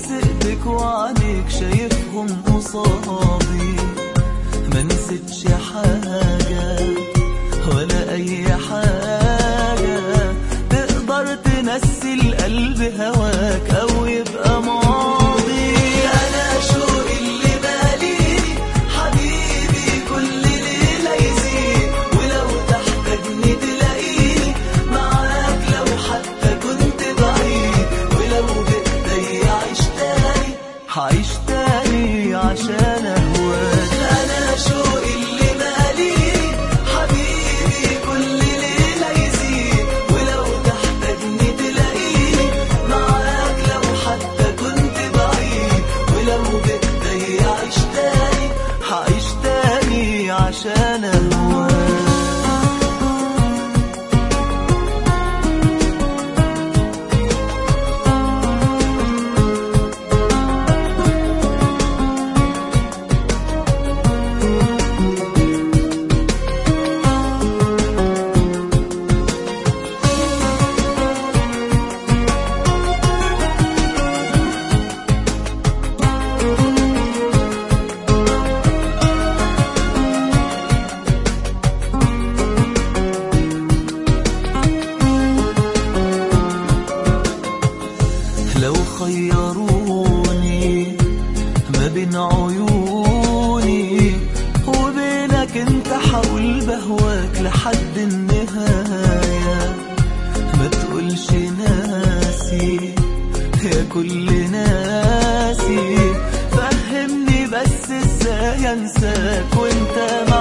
واثق بك وعليك شايفهم قصادي ما نسيتش حاجة ولا أي حاجة تقدر تنسي القلب هواك أو يبقى ماضي أنا شوقي اللي بالي حبيبي كل ليلة يزيد ولو تحتاجني تلاقيني معاك لو حتى كنت بعيد ولو بإيدي عيش تاني هعيش تاني عشان أهواك أنا شوقي اللي مالي حبيبي كل ليلة يزيد ولو تحتاجني تلاقيني معاك لو حتى كنت بعيد ولو بإيدي عيش تاني هعيش تاني عشان أهواك لو خيروني ما بين عيوني وبينك انت حاول بهواك لحد النهاية ما تقولش ناسي يا كل ناسي فهمني بس ازاي انساك وانت